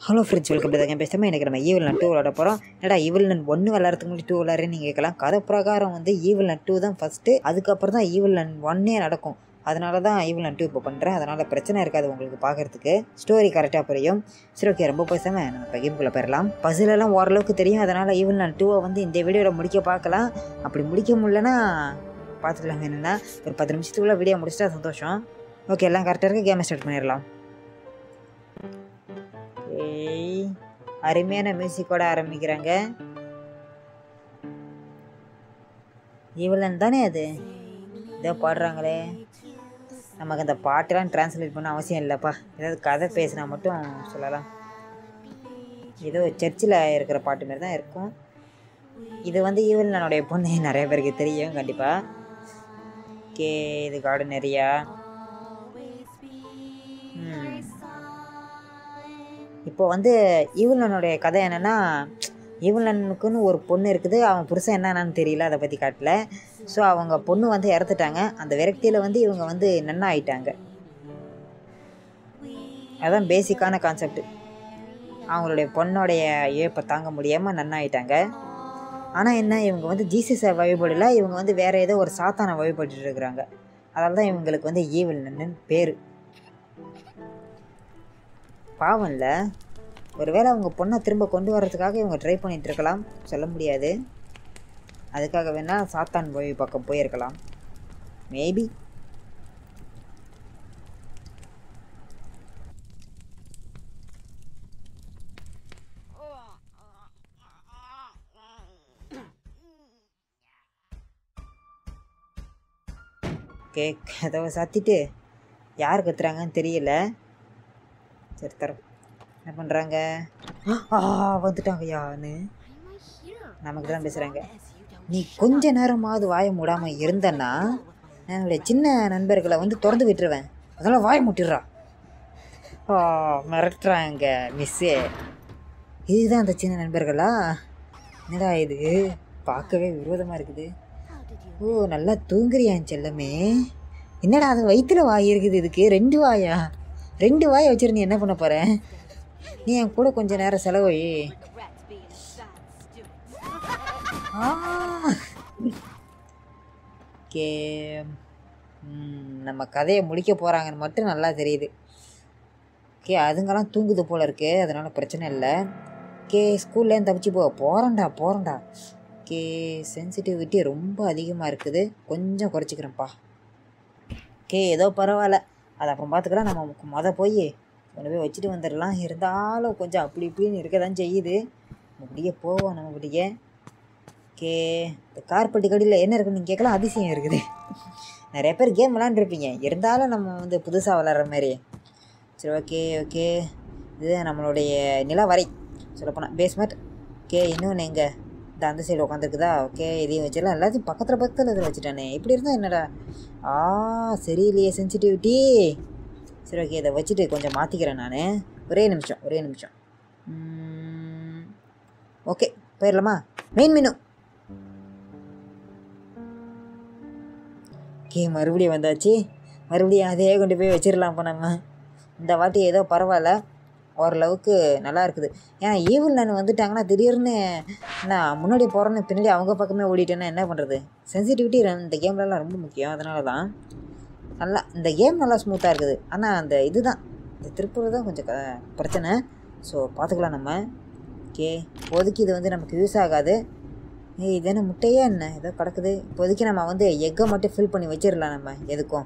Hello friends welcome to game பேசாமல் எனக்கு நம்ம ஈவில் நட் டூ விளாட போகிறோம் என்னடா ஈவில் நட் ஒன்று விளாட்றதுக்கு முன்னாடி டூ விளாட்றேன்னு நீங்கள் கேட்கலாம் கதை பிரகாரம் வந்து ஈவில் நட் டூ தான் ஃபஸ்ட்டு அதுக்கப்புறம் தான் ஈவில் நட் ஒன்னே நடக்கும் அதனால தான் ஈவில் நட் டூ இப்போ பண்ணுறேன் அதனால் பிரச்சனை இருக்காது உங்களுக்கு பார்க்குறதுக்கு ஸ்டோரி கரெக்டாக புரியும் சரி ஓகே ரொம்ப பேசாமல் நம்ம இப்போ கேம்குள்ளே போயிடலாம் பசிலெல்லாம் ஓரளவுக்கு தெரியும் அதனால் ஈவில் நட் டூவை வந்து இந்த வீடியோவில் முடிக்க பார்க்கலாம் அப்படி முடிக்க முடியலன்னா பார்த்துக்கலாம் என்னென்னா ஒரு பத்து நிமிஷத்துக்குள்ளே வீடியோ முடிச்சிட்டா சந்தோஷம் ஓகே எல்லாம் கரெக்டாக இருக்குது கேமை ஸ்டார்ட் பண்ணிடலாம் ஏய் அருமையான மியூசிக்கோட ஆரம்பிக்கிறாங்க இவளன் தானே அது இதோ பாடுறாங்களே நமக்கு அந்த பாட்டெல்லாம் டிரான்ஸ்லேட் பண்ண அவசியம் இல்லைப்பா ஏதாவது கதை பேசினா மட்டும் சொல்லலாம் ஏதோ சர்ச்சில் இருக்கிற பாட்டு மாதிரி தான் இருக்கும் இது வந்து ஈவலனுடைய பொண்ணு நிறைய பேருக்கு தெரியும் கண்டிப்பாக கே இது கார்டன் ஏரியா ம் இப்போ வந்து ஈவலனுடைய கதை என்னென்னா ஈவலனுக்குன்னு ஒரு பொண்ணு இருக்குது அவன் புருஷன் என்னன்னு தெரியல அதை பற்றி காட்டல ஸோ அவங்க பொண்ணு வந்து இறந்துட்டாங்க அந்த விரக்தியில் வந்து இவங்க வந்து நன்னா ஆயிட்டாங்க அதான் பேசிக்கான கான்செப்ட் அவங்களுடைய பொண்ணோடைய இழப்பை தாங்க முடியாமல் நன்னா ஆயிட்டாங்க ஆனால் என்ன இவங்க வந்து ஜீசஸை வழிபடல இவங்க வந்து வேறு ஏதோ ஒரு சாத்தானை வழிபட்டுட்டு இருக்கிறாங்க அதனால தான் இவங்களுக்கு வந்து ஈவில் நன்னு பேர் பாவம் இல்லை ஒருவேளை அவங்க பொண்ணை திரும்ப கொண்டு வர்றதுக்காக இவங்க ட்ரை பண்ணிட்டு இருக்கலாம் சொல்ல முடியாது அதுக்காக வேணால் சாத்தான் போய் பக்கம் போயிருக்கலாம் மேபி கே கதவை சாத்திட்டு யார் கத்துறாங்கன்னு தெரியல சரி தரோம் என்ன பண்ணுறாங்க ஆ வந்துட்டாங்க யான்னு நமக்கு தான் பேசுகிறாங்க நீ கொஞ்ச நேரமாவது வாயை மூடாமல் இருந்தன்னா என்னுடைய சின்ன நண்பர்களை வந்து திறந்து விட்டுருவேன் அதெல்லாம் வாயை முட்டிடுறா ஆ மிரட்டுறாங்க மிஸ்ஸே இதுதான் அந்த சின்ன நண்பர்களா என்னடா இது பார்க்கவே விரோதமாக இருக்குது ஓ நல்லா தூங்குறியான் செல்லமே என்னடா அது வயிற்றுல வாய் இருக்குது இதுக்கு ரெண்டு வாயா ரெண்டு வாயை வச்சுரு நீ என்ன பண்ண போற நீ என் கூட கொஞ்ச நேரம் செலவு கே நம்ம கதையை முடிக்க போகிறாங்கன்னு மட்டும் நல்லா தெரியுது கே அதுங்கெல்லாம் தூங்குது போல இருக்கு அதனால் பிரச்சனை இல்லை கே ஸ்கூல்லேருந்து தப்பிச்சு போ போகிறேன்டா போகிறேன்டா கே சென்சிட்டிவிட்டி ரொம்ப அதிகமாக இருக்குது கொஞ்சம் குறைச்சிக்கிறேன்ப்பா கே ஏதோ பரவாயில்ல அது அப்புறம் பார்த்துக்கலாம் நம்ம மொதல் போய் கொண்டு போய் வச்சுட்டு வந்துடலாம் இருந்தாலும் கொஞ்சம் அப்படி இப்படின்னு இருக்க தான் செய்யுது அப்படியே போவோம் நம்ம அப்படியே கே இந்த கார்பட்டி கடியில் என்ன இருக்குன்னு நீங்கள் கேட்கலாம் அதிசயம் இருக்குது நிறைய பேர் கேம் விளாண்டுருப்பீங்க இருந்தாலும் நம்ம வந்து புதுசாக விளாட்ற மாதிரி சரி ஓகே ஓகே இது நம்மளுடைய நிலவரை சொல்லப்போனால் பேஸ்மெண்ட் ஓகே இன்னொன்று எங்கே இந்த அந்த சைடு உட்காந்துருக்குதா ஓகே இதையும் வச்சிடலாம் எல்லாத்தையும் பக்கத்தில் பக்கத்தில் இதில் வச்சுட்டானே இப்படி இருந்தால் என்னடா ஆ சரியில்லையே சென்சிட்டிவிட்டி சரி ஓகே இதை வச்சுட்டு கொஞ்சம் மாற்றிக்கிறேன் நான் ஒரே நிமிஷம் ஒரே நிமிஷம் ஓகே போயிடலாமா மெயின் மெனு ஓகே மறுபடியும் வந்தாச்சு மறுபடியும் அதே கொண்டு போய் வச்சிடலாம் இப்போ நம்ம இந்த வாட்டி ஏதோ பரவாயில்ல ஓரளவுக்கு நல்லா இருக்குது ஏன்னா ஈவில் நான் வந்துட்டாங்கன்னா திடீர்னு நான் முன்னாடி போகிறேன்னு பின்னாடி அவங்க பக்கமே ஓடிட்டேன்னா என்ன பண்ணுறது சென்சிட்டிவிட்டி இந்த கேம்லலாம் ரொம்ப முக்கியம் அதனால தான் நல்லா இந்த கேம் நல்லா ஸ்மூத்தாக இருக்குது ஆனால் அந்த இது தான் இந்த திருப்பூர் தான் கொஞ்சம் க பிரச்சனை ஸோ பார்த்துக்கலாம் நம்ம ஓகே இப்போதைக்கு இது வந்து நமக்கு யூஸ் ஆகாது ஏய் இது என்ன முட்டையா என்ன ஏதோ கிடக்குது இப்போதைக்கு நம்ம வந்து எக்கை மட்டும் ஃபில் பண்ணி வச்சிடலாம் நம்ம எதுக்கும்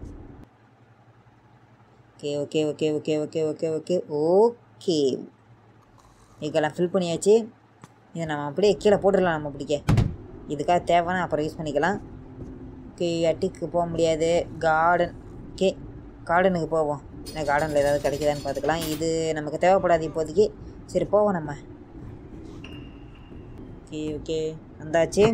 okay okay okay okay okay okay okay okay எக்கெல்லாம் ஃபில் பண்ணியாச்சு இதை நம்ம அப்படியே கீழே போட்டுடலாம் நம்ம பிடிக்க இதுக்காக தேவைன்னா அப்புறம் யூஸ் பண்ணிக்கலாம் ஓகே அட்டிக்கு போக முடியாது கார்டன் ஓகே கார்டனுக்கு போவோம் என்ன கார்டனில் ஏதாவது கிடைக்குதான்னு பார்த்துக்கலாம் இது நமக்கு தேவைப்படாது இப்போதைக்கு சரி போவோம் நம்ம ஓகே ஓகே வந்தாச்சு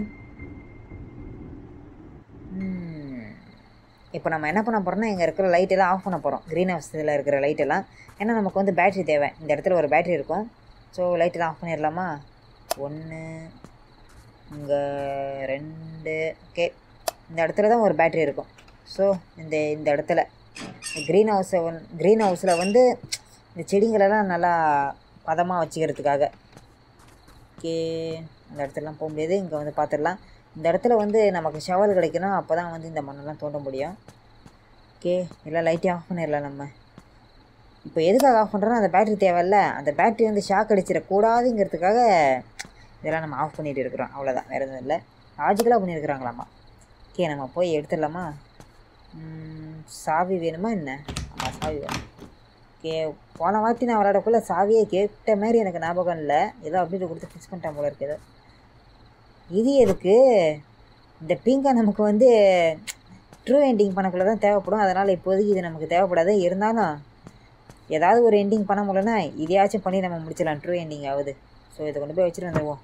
இப்போ நம்ம என்ன பண்ண போகிறோம்னா இங்கே இருக்கிற லைட்டெல்லாம் ஆஃப் பண்ண போகிறோம் க்ரீன் ஹவுஸில் இருக்கிற லைட்டெல்லாம் ஏன்னா நமக்கு வந்து பேட்ரி தேவை இந்த இடத்துல ஒரு பேட்ரி இருக்கும் ஸோ லைட்டெல்லாம் ஆஃப் பண்ணிடலாமா ஒன்று இங்கே ரெண்டு ஓகே இந்த இடத்துல தான் ஒரு பேட்ரி இருக்கும் ஸோ இந்த இந்த இடத்துல க்ரீன் ஹவுஸை வந் க்ரீன் ஹவுஸில் வந்து இந்த செடிங்களெல்லாம் நல்லா பதமாக வச்சுக்கிறதுக்காக ஓகே அந்த இடத்துலலாம் போக முடியாது இங்கே வந்து பார்த்துடலாம் இந்த இடத்துல வந்து நமக்கு ஷவல் கிடைக்கணும் அப்போ தான் வந்து இந்த மண்ணெல்லாம் தோண்ட முடியும் ஓகே எல்லாம் லைட்டே ஆஃப் பண்ணிடலாம் நம்ம இப்போ எதுக்காக ஆஃப் பண்ணுறோன்னா அந்த பேட்டரி தேவையில்ல அந்த பேட்டரி வந்து ஷாக் அடிச்சிடக்கூடாதுங்கிறதுக்காக இதெல்லாம் நம்ம ஆஃப் பண்ணிட்டு இருக்கிறோம் அவ்வளோதான் வேறு எதுவும் இல்லை லாஜிக்கலாக பண்ணியிருக்கிறாங்களாம்மா ஓகே நம்ம போய் எடுத்துடலாமா ம், சாவி வேணுமா என்ன ஆமாம் சாவி வேணும் ஓகே போன வாட்டி நான் விளையாடக்குள்ள சாவியே கேட்ட மாதிரி எனக்கு ஞாபகம் இல்லை ஏதோ அப்டேட் கொடுத்து ஃபிக்ஸ் பண்ணிட்டேன் போல இருக்குது இது எதுக்கு இந்த பிங்கா நமக்கு வந்து ட்ரூ எண்டிங் பண்ணக்குள்ள தான் தேவைப்படும் அதனால் இப்போதைக்கு இது நமக்கு தேவைப்படாது இருந்தாலும் ஏதாவது ஒரு எண்டிங் பண்ண முடியலன்னா இதையாச்சும் பண்ணி நம்ம முடிச்சிடலாம் ட்ரூ எண்டிங் ஆகுது ஸோ இதை கொண்டு போய் வச்சுட்டு வந்துடுவோம்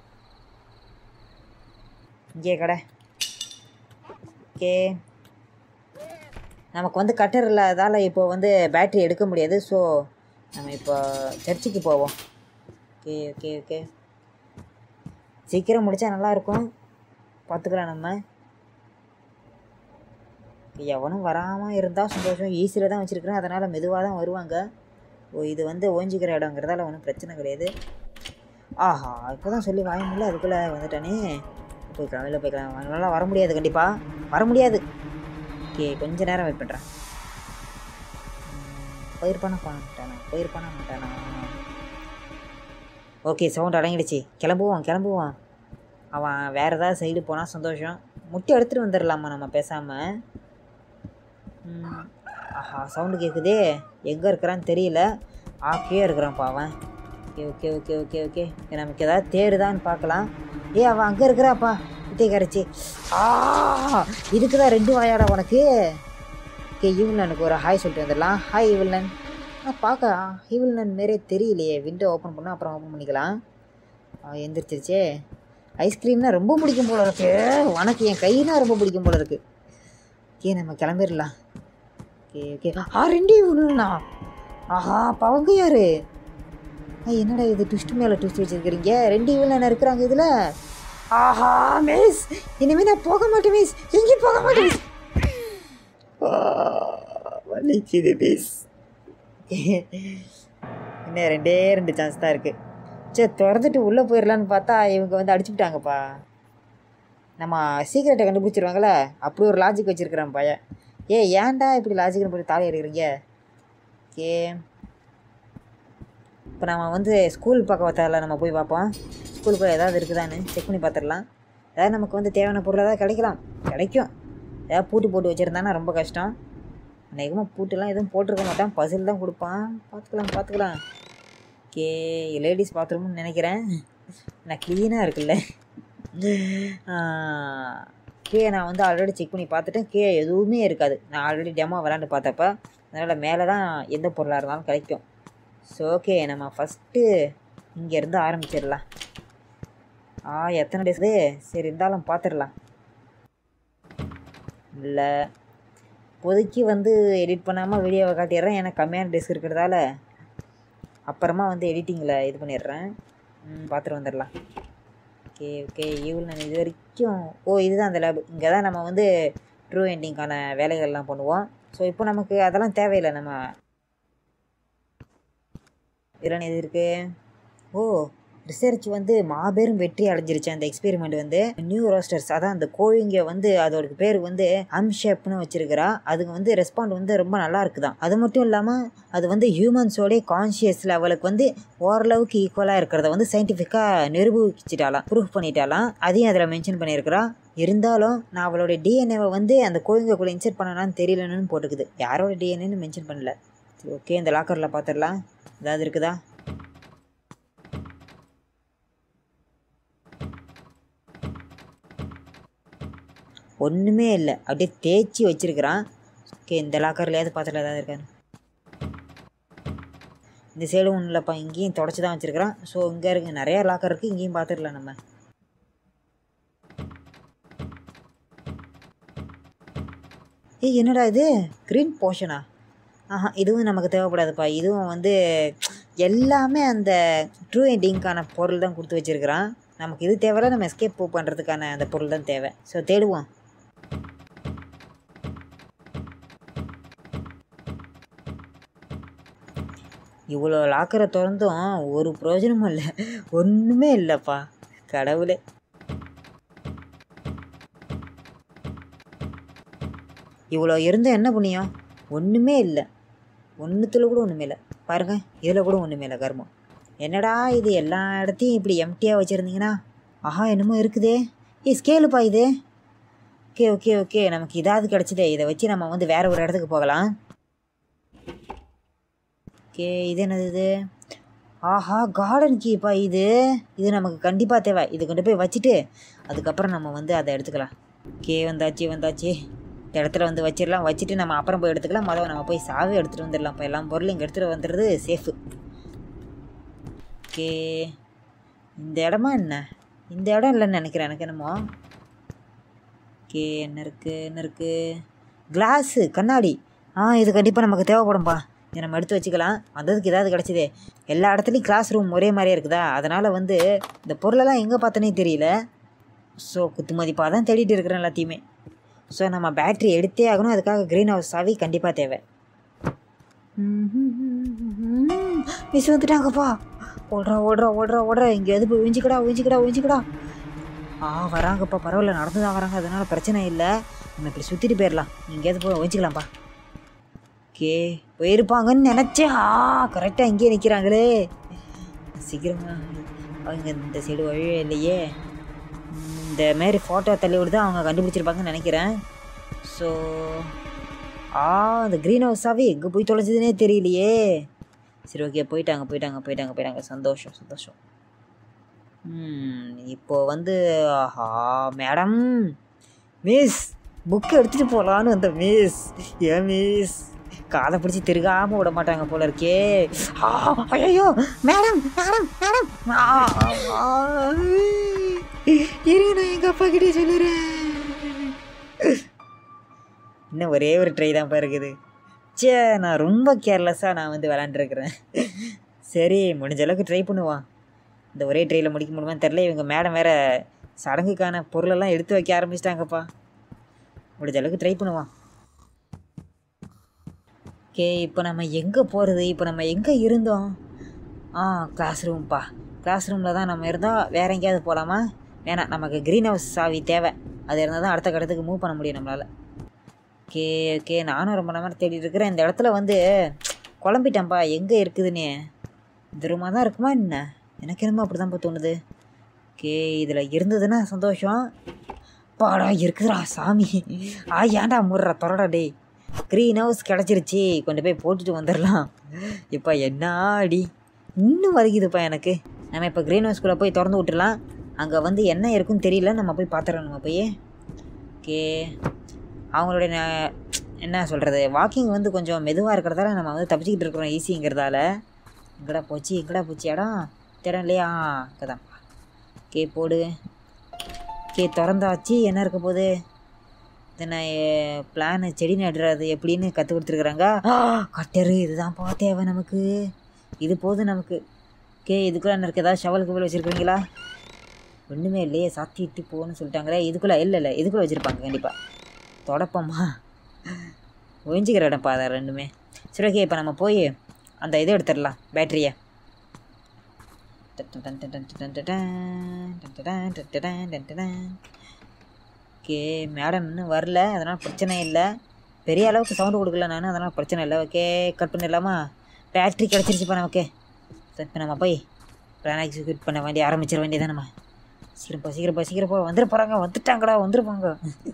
இங்கே கடை ஓகே நமக்கு வந்து கட்டர் இல்லாதால் இப்போ வந்து பேட்டரி எடுக்க முடியாது ஸோ நம்ம இப்போ சர்ச்சுக்கு போவோம் ஓகே ஓகே ஓகே சீக்கிரம் முடித்தா நல்லாயிருக்கும் பார்த்துக்கலாம் நம்ம எவனும் வராமல் இருந்தால் சந்தோஷம் ஈஸியில் தான் வச்சுருக்கிறேன் அதனால் மெதுவாக தான் வருவாங்க ஓ இது வந்து ஓஞ்சிக்கிற இடங்கிறதால ஒன்றும் பிரச்சனை கிடையாது ஆஹா இப்போ தான் சொல்லி வாய முடியல அதுக்குள்ளே வந்துட்டானே போய்க்கலாம் வெளில போய்க்கலாம் நல்லா வர முடியாது கண்டிப்பாக வர முடியாது ஓகே கொஞ்ச நேரம் வெயிட் பண்ணுறேன் பயிர் பண்ண மாட்டானா பயிர் பண்ண மாட்டானா ஓகே சவுண்ட் அடங்கிடுச்சு கிளம்புவோம் கிளம்புவோம் அவன் வேறு ஏதாவது சைடு போனால் சந்தோஷம் முட்டை எடுத்துகிட்டு வந்துடலாமா நம்ம பேசாமல் ஆஹா சவுண்டு கேட்குதே எங்கே இருக்கிறான்னு தெரியல ஆக்கே இருக்கிறான்ப்பா அவன் okay okay okay okay okay நமக்கு ஏதாவது தேடுதான்னு பார்க்கலாம் ஏ அவன் அங்கே இருக்கிறாப்பா வித்தை கரைச்சி ஆ இதுக்கு தான் ரெண்டு வாயாடா உனக்கு ஓகே ஈவிலனுக்கு ஒரு ஹாய் சொல்லிட்டு வந்துடலாம் ஹாய் ஈவிலன் ஆ பார்க்க ஈவிலன் மாரியே தெரியலையே விண்டோ ஓப்பன் பண்ணால் அப்புறம் ஓப்பன் பண்ணிக்கலாம் ஆ, எந்திரிச்சிருச்சே ஐஸ்கிரீம்னா ரொம்ப பிடிக்கும் போல இருக்கு உனக்கு என் கைனா ரொம்ப பிடிக்கும் போல இருக்கு ஓகே நம்ம கிளம்பிடலாம் ஓகே ஓகே ஆ ரெண்டு ஈவிலனா ஆஹா பவங்க யாரு ஆ, என்னடா இது ட்விஸ்ட் மேலே ட்விஸ்ட் வச்சிருக்கிறீங்க ரெண்டு ஈவிலன் இருக்கிறாங்க இதில் ஆஹா மிஸ் இனிமே நான் போக மாட்டேன் மிஸ் எங்கேயும் போக மாட்டேன் மிஸ் வலிக்குது மிஸ் இன்னும் ரெண்டே ரெண்டு சான்ஸ் தான் இருக்குது சரி திறந்துட்டு உள்ளே போயிடலான்னு பார்த்தா இவங்க வந்து அடிச்சுட்டாங்கப்பா நம்ம சீக்கிரட்டை கண்டுபிடிச்சிருவாங்களே அப்படி ஒரு லாஜிக் வச்சுருக்கிறான் பையன் ஏ ஏன்டா இப்படி லாஜிக்னு போட்டு தாலி எடுக்கிறீங்க ஓகே இப்போ நம்ம வந்து ஸ்கூல் பக்கம் பார்த்தால நம்ம போய் பார்ப்போம் ஸ்கூலுக்குள்ள ஏதாவது இருக்குதான்னு செக் பண்ணி பார்த்துடலாம் ஏதாவது நமக்கு வந்து தேவையான பொருள் ஏதாவது கிடைக்கலாம் கிடைக்கும் ஏதாவது பூட்டு போட்டு வச்சுருந்தானா ரொம்ப கஷ்டம் அநேகமாக பூட்டுலாம் எதுவும் போட்டிருக்க மாட்டான் பசில் தான் கொடுப்பான் பார்த்துக்கலாம் பார்த்துக்கலாம் ஓகே லேடிஸ் பாத்ரூம்னு நினைக்கிறேன் நான் க்ளீனாக இருக்குல்ல கீழே நான் வந்து ஆல்ரெடி செக் பண்ணி பார்த்துட்டேன் கீழே எதுவுமே இருக்காது நான் ஆல்ரெடி டெமோ விளாண்டு பார்த்தப்ப அதனால் மேலே தான் எந்த பொருளாக இருந்தாலும் கிடைக்கும் ஸோ ஓகே நம்ம ஃபஸ்ட்டு இங்கேருந்து ஆரம்பிச்சிடலாம் ஆ எத்தனை டேஸ் சரி இருந்தாலும் பார்த்துடலாம் இல்லை இப்போதைக்கு வந்து எடிட் பண்ணாமல் வீடியோவை காட்டிடுறேன் ஏன்னா கம்மியான டேஸ்க் இருக்கிறதால அப்புறமா வந்து எடிட்டிங்கில் இது பண்ணிடுறேன் ம், பார்த்துட்டு வந்துடலாம் ஓகே ஓகே ஈவில் நான் இது வரைக்கும் ஓ இதுதான் அந்த லேப் இங்கே தான் நம்ம வந்து ட்ரூ எண்டிங்கான வேலைகள்லாம் பண்ணுவோம் ஸோ இப்போ நமக்கு அதெல்லாம் தேவையில்லை நம்ம இதில் எது இருக்குது ஓ ரிசர்ச் வந்து மாபெரும் வெற்றி அடைஞ்சிருச்சு அந்த எக்ஸ்பெரிமெண்ட் வந்து நியூ ரோஸ்டர்ஸ் அதான் அந்த கோழிங்க வந்து அதோட பேர் வந்து அம்ஷேப்னு வச்சிருக்கிறா அதுக்கு வந்து ரெஸ்பாண்ட் வந்து ரொம்ப நல்லா இருக்குதாம் அது மட்டும் இல்லாமல் அது வந்து ஹியூமன்ஸோடைய கான்ஷியஸ் லெவலுக்கு வந்து ஓரளவுக்கு ஈக்குவலாக இருக்கிறத வந்து சயின்டிஃபிக்காக நிரூபிச்சிட்டாலாம் ப்ரூஃப் பண்ணிட்டாலாம் அதையும் அதில் மென்ஷன் பண்ணியிருக்கிறா இருந்தாலும் நான் அவளோட டிஎன்ஏவை வந்து அந்த கோழிங்கக்குள்ளே இன்செர்ட் பண்ணலான்னு தெரியலன்னு போட்டுக்குது யாரோட டிஎன்ஏன்னு மென்ஷன் பண்ணல சரி ஓகே இந்த லாக்கரில் பார்த்துடலாம் ஏதாவது இருக்குதா ஒன்றுமே இல்லை அப்படியே தேய்ச்சி வச்சிருக்கிறான் ஓகே இந்த லாக்கர்லையாவது பார்த்துல ஏதாவது இருக்கான்னு இந்த சைடு ஒன்றும் இல்லைப்பா இங்கேயும் தொடச்சி தான் வச்சிருக்கிறான் ஸோ இங்கே இருக்கு நிறையா லாக்கர் இருக்குது இங்கேயும் பார்த்துடலாம் நம்ம ஏய் என்னடா இது க்ரீன் போர்ஷனா ஆஹா இதுவும் நமக்கு தேவைப்படாதுப்பா இதுவும் வந்து எல்லாமே அந்த ட்ரூ எண்டிங்க்கான பொருள் தான் கொடுத்து வச்சிருக்கிறான் நமக்கு இது தேவையில்ல நம்ம எஸ்கேப் பண்ணுறதுக்கான அந்த பொருள் தான் தேவை ஸோ தேடுவோம் இவ்வளோ லாக்கரை திறந்தும் ஒரு பிரயோஜனமும் இல்லை ஒன்றுமே இல்லைப்பா கடவுளே இவ்வளோ இருந்தும் என்ன புண்ணியம் ஒன்றுமே இல்லை ஒன்றுத்துல கூட ஒன்றுமே இல்லை பாருங்க இதில் கூட ஒன்றுமே இல்லை கர்மம் என்னடா இது எல்லா இடத்தையும் இப்படி எம்டியாக வச்சுருந்தீங்கன்னா ஆஹா என்னமோ இருக்குதே ஏ ஸ்கேலுப்பா இது ஓகே ஓகே ஓகே நமக்கு இதாவது கிடச்சிதே இதை வச்சு நம்ம வந்து வேறு ஒரு இடத்துக்கு போகலாம் ஓகே இது என்னது இது ஆஹா கார்டன் கீப்பா இது இது நமக்கு கண்டிப்பாக தேவை இது கொண்டு போய் வச்சுட்டு அதுக்கப்புறம் நம்ம வந்து அதை எடுத்துக்கலாம் ஓகே வந்தாச்சு வந்தாச்சு இந்த இடத்துல வந்து வச்சிடலாம் வச்சுட்டு நம்ம அப்புறம் போய் எடுத்துக்கலாம் முதல்ல நம்ம போய் சாவி எடுத்துகிட்டு வந்துடலாம் இப்போ எல்லா பொருளும் இங்கே எடுத்துகிட்டு வந்துடுறது சேஃபு ஓகே இந்த இடமா என்ன இந்த இடம் இல்லைன்னு நினைக்கிறேன் எனக்கு என்னமோ ஓகே என்ன இருக்குது என்ன இருக்குது கிளாஸு கண்ணாடி ஆ இது கண்டிப்பாக நமக்கு தேவைப்படும்பா இதை நம்ம எடுத்து வச்சுக்கலாம் வந்ததுக்கு ஏதாவது கிடச்சிதே எல்லா இடத்துலையும் கிளாஸ் ரூம் ஒரே மாதிரியே இருக்குதா அதனால் வந்து இந்த பொருளெல்லாம் எங்கே பார்த்தனே தெரியல ஸோ குத்து மதிப்பாக தான் தேடிட்டு இருக்கிறேன் எல்லாத்தையுமே ஸோ நம்ம பேட்ரி எடுத்தே ஆகணும் அதுக்காக க்ரீன் ஹவுஸ் சாவி கண்டிப்பாக தேவை மிஸ் வந்துட்டாங்கப்பா ஓடுறா ஓடுறா ஓடுறா ஓடுறா எங்கேயாவது போய் ஒழிஞ்சிக்கடா ஒழிஞ்சிக்கடா ஒழிஞ்சிக்கடா ஆ வராங்கப்பா பரவாயில்ல நடந்து தான் வராங்க அதனால் பிரச்சனை இல்லை நம்ம இப்படி சுற்றிட்டு போயிடலாம் எங்கேயாவது போய் ஒழிஞ்சிக்கலாம்ப்பா ஓகே போயிருப்பாங்கன்னு நினச்சேன் ஆ கரெக்டாக இங்கேயே நிற்கிறாங்களே சீக்கிரமா அவங்க இந்த சைடு வழியே இல்லையே இந்த மாரி ஃபோட்டோ தள்ளி விடுது அவங்க கண்டுபிடிச்சிருப்பாங்கன்னு நினைக்கிறேன் ஸோ ஆ அந்த க்ரீன் ஹவுஸாகவே எங்கே போய் தொலைஞ்சதுனே தெரியலையே சரி ஓகே போயிட்டாங்க போயிட்டாங்க போயிட்டாங்க போயிட்டாங்க சந்தோஷம் சந்தோஷம் ம் இப்போ வந்து ஆஹா மேடம் மிஸ் புக்கு எடுத்துகிட்டு போகலான்னு வந்த மிஸ் ஏன் மிஸ் காதை பிடிச்சி திருகாமல் விட மாட்டாங்க போல இருக்கே ஐயோ மேடம் மேடம் மேடம் இருங்க நான் எங்கள் அப்பா கிட்டே சொல்லுறேன் இன்னும் ஒரே ஒரு ட்ரை தான் இருக்குது சே நான் ரொம்ப கேர்லெஸ்ஸாக நான் வந்து விளாண்டுருக்குறேன் சரி முடிஞ்ச அளவுக்கு ட்ரை பண்ணுவான் இந்த ஒரே ட்ரையில் முடிக்க முடியுமான்னு தெரில இவங்க மேடம் வேறு சடங்குக்கான பொருளெல்லாம் எடுத்து வைக்க ஆரம்பிச்சிட்டாங்கப்பா முடிஞ்ச அளவுக்கு ட்ரை பண்ணுவான் ஓகே இப்போ நம்ம எங்கே போகிறது இப்போ நம்ம எங்கே இருந்தோம் ஆ கிளாஸ் ரூம்ப்பா கிளாஸ் ரூமில் தான் நம்ம இருந்தால் வேறு எங்கேயாவது போகலாமா வேணாம் நமக்கு க்ரீன் ஹவுஸ் சாவி தேவை அது இருந்தால் தான் அடுத்த கட்டத்துக்கு மூவ் பண்ண முடியும் நம்மளால் ஓகே ஓகே நானும் ரொம்ப நேரம் தேடிட்டு இருக்கிறேன் இந்த இடத்துல வந்து குழம்பிட்டேன்ப்பா எங்கே இருக்குதுன்னு இந்த ரூமாக தான் இருக்குமா என்ன எனக்கு என்னமோ அப்படி தான் தோணுது ஓகே இதில் இருந்ததுன்னா சந்தோஷம் பாடா இருக்குதுடா சாமி ஆ ஏன்டா முடுறா தொடடா டேய் க்ரீன் ஹவுஸ் கிடச்சிருச்சு கொண்டு போய் போட்டுட்டு வந்துடலாம் இப்போ என்ன அடி இன்னும் வலிக்குதுப்பா எனக்கு நம்ம இப்போ க்ரீன் ஹவுஸ்குள்ளே போய் திறந்து விட்டுடலாம் அங்கே வந்து என்ன இருக்குன்னு தெரியல நம்ம போய் பார்த்துறோம் நம்ம போய் ஓகே அவங்களுடைய ந- என்ன சொல்கிறது வாக்கிங் வந்து கொஞ்சம் மெதுவாக இருக்கிறதால நம்ம வந்து தப்பிச்சிக்கிட்டு இருக்கிறோம் ஈஸிங்கிறதால எங்கடா போச்சு எங்கடா போச்சு இடம் திறம் இல்லையா அங்கதான் ஓகே போடு ஓகே திறந்தாச்சு என்ன இருக்க போகுது இதனை பிளான் செடி நடுறது எப்படின்னு கற்றுக் கொடுத்துருக்குறாங்க கட்டரு இதுதான்ப்பா தேவை நமக்கு இது போதும் நமக்கு ஓகே இதுக்குள்ள என்ன இருக்குது ஏதாவது ஷவல் குவல் வச்சுருக்கீங்களா ஒன்றுமே இல்லையே சாத்திட்டு போன்னு சொல்லிட்டாங்களே இதுக்குள்ளே இல்லை இல்லை இதுக்குள்ளே வச்சுருப்பாங்க கண்டிப்பாக தொடப்பமா ஒழிஞ்சிக்கிற இடம்ப்பா அதை ரெண்டுமே சரி ஓகே இப்போ நம்ம போய் அந்த இதை எடுத்துடலாம் பேட்டரியை ஓகே மேடம் இன்னும் வரல அதனால் பிரச்சனை இல்லை பெரிய அளவுக்கு சவுண்டு கொடுக்கல நான் அதனால் பிரச்சனை இல்லை ஓகே கட் பண்ணிடலாமா பேட்ரி கிடச்சிருச்சுப்பா நமக்கு சரி இப்போ நம்ம போய் பிளான் எக்ஸிக்யூட் பண்ண வேண்டிய ஆரம்பிச்சிட வேண்டியதான் நம்ம சீக்கிரம்ப்பா சீக்கிரம்ப்பா சீக்கிரப்பா வந்துட போகிறாங்க வந்துட்டாங்கடா வந்துருப்பாங்க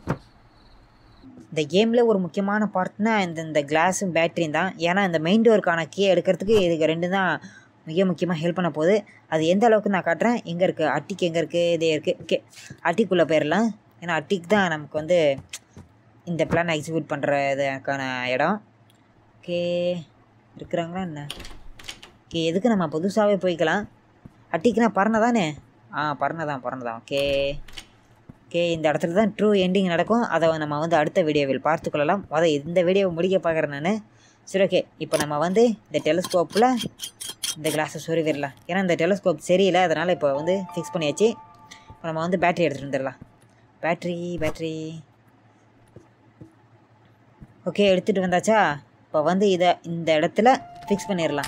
இந்த கேமில் ஒரு முக்கியமான பார்ட்னா இந்த இந்த கிளாஸும் பேட்டரியும் தான் ஏன்னா இந்த மெயின் டோருக்கான கீ எடுக்கிறதுக்கு இதுக்கு ரெண்டு தான் மிக முக்கியமாக ஹெல்ப் பண்ண போகுது அது எந்த அளவுக்கு நான் காட்டுறேன் எங்கே இருக்குது அட்டிக்கு எங்கே இருக்குது இதே இருக்குது ஓகே அட்டிக்குள்ளே போயிடலாம் ஏன்னா அட்டிக்கு தான் நமக்கு வந்து இந்த பிளான் எக்ஸிக்யூட் பண்ணுற இதுக்கான இடம் ஓகே இருக்கிறாங்களா என்ன ஓகே எதுக்கு நம்ம புதுசாகவே போய்க்கலாம் அட்டிக்குனா பறனை தானே ஆ பறனை தான் பறனை தான் ஓகே ஓகே இந்த இடத்துல தான் ட்ரூ எண்டிங் நடக்கும் அதை நம்ம வந்து அடுத்த வீடியோவில் பார்த்துக்கொள்ளலாம் அதை இந்த வீடியோவை முடிக்க பார்க்குறேன் நான் சரி ஓகே இப்போ நம்ம வந்து இந்த டெலிஸ்கோப்பில் இந்த கிளாஸை சொருவிடலாம் ஏன்னா இந்த டெலிஸ்கோப் சரியில்லை அதனால் இப்போ வந்து ஃபிக்ஸ் பண்ணியாச்சு இப்போ நம்ம வந்து பேட்டரி எடுத்துகிட்டு வந்துடலாம் பேட்ரி பேட்ரி ஓகே எடுத்துகிட்டு வந்தாச்சா இப்போ வந்து இதை இந்த இடத்துல ஃபிக்ஸ் பண்ணிடலாம்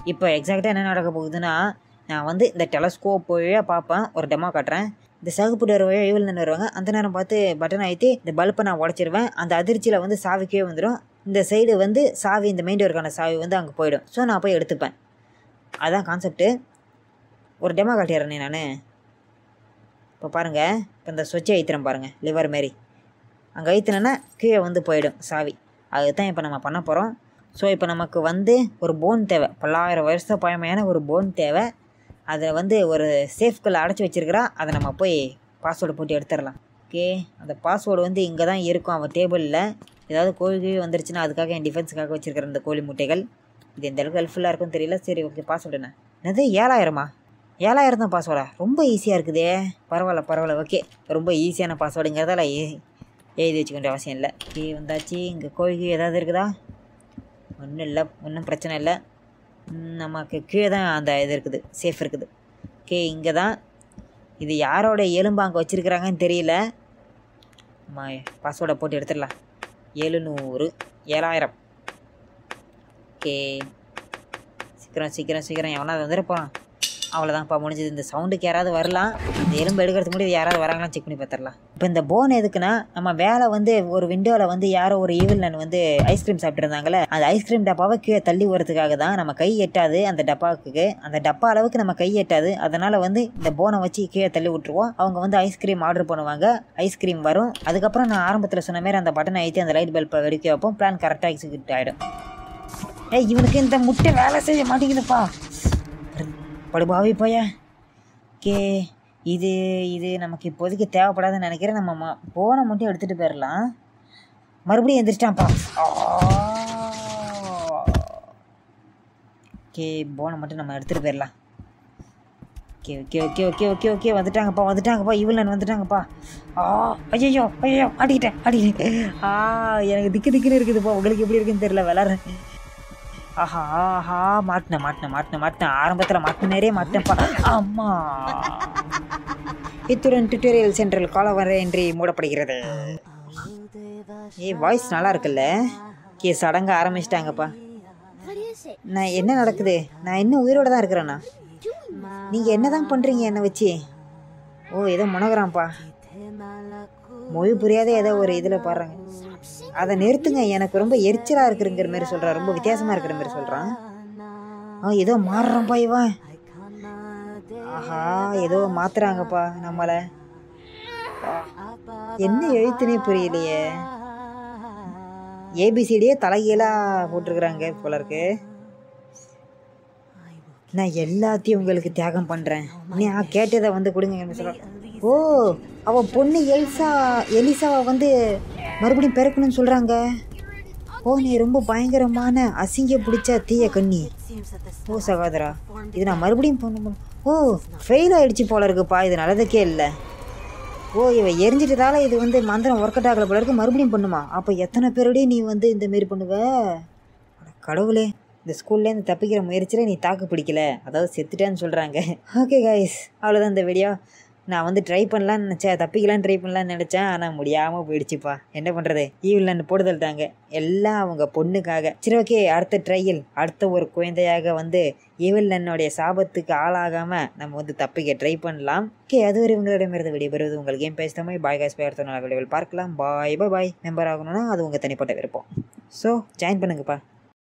இப்போ எக்ஸாக்டாக என்ன நடக்க போகுதுன்னா நான் வந்து இந்த டெலஸ்கோப் வழியாக பார்ப்பேன் ஒரு டெமோ காட்டுறேன் இந்த சகுப்பு டோர் வழியாக ஈவில் நின்று வருவாங்க அந்த நேரம் பார்த்து பட்டன் ஆகிட்டு இந்த பல்பை நான் உடச்சிருவேன் அந்த அதிர்ச்சியில் வந்து சாவிக்கே வந்துடும் இந்த சைடு வந்து சாவி இந்த மெயின் டோருக்கான சாவி வந்து அங்கே போயிடும் ஸோ நான் போய் எடுத்துப்பேன் அதான் கான்செப்ட்டு ஒரு டெமோ காட்டிடுறேனே நான் இப்போ பாருங்கள் இப்போ இந்த சுவிட்சை ஐத்திரம் பாருங்கள் லிவர் மாரி அங்கே ஐத்தினேன்னா கீழே வந்து போயிடும் சாவி அதுதான் இப்போ நம்ம பண்ண போகிறோம் ஸோ இப்போ நமக்கு வந்து ஒரு போன் தேவை பல்லாயிரம் வருஷ பழமையான ஒரு போன் தேவை அதில் வந்து ஒரு சேஃப்குள்ளே அடைச்சி வச்சிருக்கிறா அதை நம்ம போய் பாஸ்வேர்டு போட்டு எடுத்துடலாம் ஓகே அந்த பாஸ்வேர்டு வந்து இங்கே தான் இருக்கும் அவன் டேபிளில் ஏதாவது கோழி கீழி வந்துருச்சுன்னா அதுக்காக என் டிஃபென்ஸுக்காக வச்சிருக்கிற இந்த கோழி முட்டைகள் இது எந்த அளவுக்கு ஹெல்ப்ஃபுல்லாக இருக்கும்னு தெரியல சரி ஓகே பாஸ்வேர்டு என்ன என்னது ஏழாயிரமா ஏழாயிரம் தான் பாஸ்வேர்டா ரொம்ப ஈஸியாக இருக்குதே பரவாயில்ல பரவாயில்ல ஓகே ரொம்ப ஈஸியான பாஸ்வேர்டுங்கிறதால ஏ- எழுதி வச்சுக்க வேண்டிய அவசியம் இல்லை ஓகே வந்தாச்சு இங்கே கோழி ஏதாவது இருக்குதா ஒன்றும் இல்லை ஒன்றும் பிரச்சனை இல்லை ம், நமக்கு கீழே தான் அந்த இது இருக்குது சேஃப் இருக்குது ஓகே இங்கே தான் இது யாரோட எலும்பு அங்கே வச்சுருக்குறாங்கன்னு தெரியல நம்ம பாஸ்வேர்டை போட்டு எடுத்துடலாம் எழுநூறு ஏழாயிரம் ஓகே சீக்கிரம் சீக்கிரம் சீக்கிரம் எவனா வந்துட போகிறான் அவ்வளோதான்ப்பா முடிஞ்சது இந்த சவுண்டுக்கு யாராவது வரலாம் இந்த எலும்பு எடுக்கிறதுக்கு முன்னாடி யாராவது வராங்களான்னு செக் பண்ணி பார்த்துடலாம் இப்போ இந்த போன் எதுக்குன்னா நம்ம வேலை வந்து ஒரு விண்டோவில் வந்து யாரோ ஒரு ஈவில் நன் வந்து ஐஸ்கிரீம் சாப்பிட்ருந்தாங்களே அந்த ஐஸ்கிரீம் டப்பாவை கீழே தள்ளி வரதுக்காக தான் நம்ம கை எட்டாது அந்த டப்பாவுக்கு அந்த டப்பா அளவுக்கு நம்ம கை எட்டாது அதனால் வந்து இந்த போனை வச்சு கீழே தள்ளி விட்ருவோம் அவங்க வந்து ஐஸ்கிரீம் ஆர்டர் பண்ணுவாங்க ஐஸ்கிரீம் வரும் அதுக்கப்புறம் நான் ஆரம்பத்தில் சொன்ன மாதிரி அந்த பட்டனை ஐத்தி அந்த லைட் பல்பை வெடிக்க வைப்போம் பிளான் கரெக்டாக எக்ஸிக்யூட் ஆகிடும் ஏய் இவனுக்கு இந்த முட்டை வேலை செய்ய மாட்டேங்குதுப்பா படுபாவி போய கே இது இது நமக்கு இப்போதைக்கு தேவைப்படாதுன்னு நினைக்கிறேன் நம்ம ம போனை மட்டும் எடுத்துகிட்டு போயிடலாம் மறுபடியும் எந்திரிச்சிட்டான்ப்பா ஓகே போனை மட்டும் நம்ம எடுத்துகிட்டு போயிடலாம் okay okay okay okay okay okay வந்துட்டாங்கப்பா வந்துட்டாங்கப்பா இவள் வந்துட்டாங்கப்பா ஆ ஐயோ ஐயோ ஆடிக்கிட்டேன் ஆடிக்கிட்டேன் ஆ எனக்கு திக்கு திக்குன்னு இருக்குதுப்பா உங்களுக்கு எப்படி இருக்குன்னு தெரியல விளாட்றேன் ஆஹா ஆஹா மாட்டினேன் மாட்டினேன் மாட்டினேன் மாட்டினேன் ஆரம்பத்தில் மாட்டினேரே மாட்டினேன்ப்பா அம்மா இத்துடன் டுட்டோரியல் சென்ட்ரல் காலவரையின்றி மூடப்படுகிறது ஏய் வாய்ஸ் நல்லா இருக்குல்ல கே சடங்க ஆரம்பிச்சிட்டாங்கப்பா What is it? நான் என்ன நடக்குது நான் இன்னும் உயிரோட தான் இருக்கிறேண்ணா நீங்கள் என்ன தான் பண்ணுறீங்க என்னை வச்சு ஓ ஏதோ முனகுறான்ப்பா மொழி புரியாத ஏதோ ஒரு இதில் பாடுறாங்க அதை நிறுத்துங்க எனக்கு ரொம்ப எரிச்சலாக இருக்குங்கிற மாதிரி சொல்கிறான் ரொம்ப வித்தியாசமாக இருக்கிற மாதிரி சொல்கிறான் ஆ ஏதோ மாறுறான்ப்பா இவன் ஆஹா ஏதோ மாத்துறாங்கப்பா நம்மளை என்ன எழுத்துனே புரியலையே ஏபிசிடியே தலைகீழாக போட்டிருக்கிறாங்க போல இருக்கு நான் எல்லாத்தையும் உங்களுக்கு தியாகம் பண்ணுறேன் நான் கேட்டதை வந்து கொடுங்க சொல்ல ஓ அவள் பொண்ணு எல்சா எலிசாவை வந்து மறுபடியும் பிறக்கணும்னு சொல்கிறாங்க ஓ நீ ரொம்ப பயங்கரமான அசிங்க பிடிச்ச தீய கண்ணி ஓ சகோதரா இது நான் மறுபடியும் பண்ண ஓ ஃபெயில் ஆயிடுச்சு போல இருக்குப்பா இது நல்லதுக்கே இல்லை ஓ இவ எரிஞ்சிட்டதால இது வந்து மந்திரம் ஒர்க் அவுட் ஆகல போல இருக்கு மறுபடியும் பண்ணுமா அப்போ எத்தனை பேரோடய நீ வந்து இந்த மாரி பண்ணுவ அட கடவுளே இந்த ஸ்கூல்லேருந்து தப்பிக்கிற முயற்சியில் நீ தாக்கு பிடிக்கல அதாவது செத்துட்டேன்னு சொல்கிறாங்க ஓகே கைஸ் அவ்வளோதான் இந்த வீடியோ நான் வந்து ட்ரை பண்ணலான்னு நினச்சேன் தப்பிக்கலான்னு ட்ரை பண்ணலான்னு நினச்சேன் ஆனால் முடியாமல் போயிடுச்சுப்பா என்ன பண்ணுறது ஈவில் போடுதல் தாங்க எல்லாம் அவங்க பொண்ணுக்காக சரி ஓகே அடுத்த ட்ரையில் அடுத்த ஒரு குழந்தையாக வந்து ஈவில் நன்னுடைய சாபத்துக்கு ஆளாகாமல் நம்ம வந்து தப்பிக்க ட்ரை பண்ணலாம் ஓகே அதுவரை உங்களிடமிருந்து விடைபெறுவது உங்கள் கேம் பேஸ் தமிழ் பாய் காஸ் பேர் நல்ல வீடியோவில் பார்க்கலாம் பாய் பாய் பாய் மெம்பர் ஆகணும்னா அது உங்கள் தனிப்பட்ட விருப்பம் ஸோ ஜாயின் பண்ணுங்கப்பா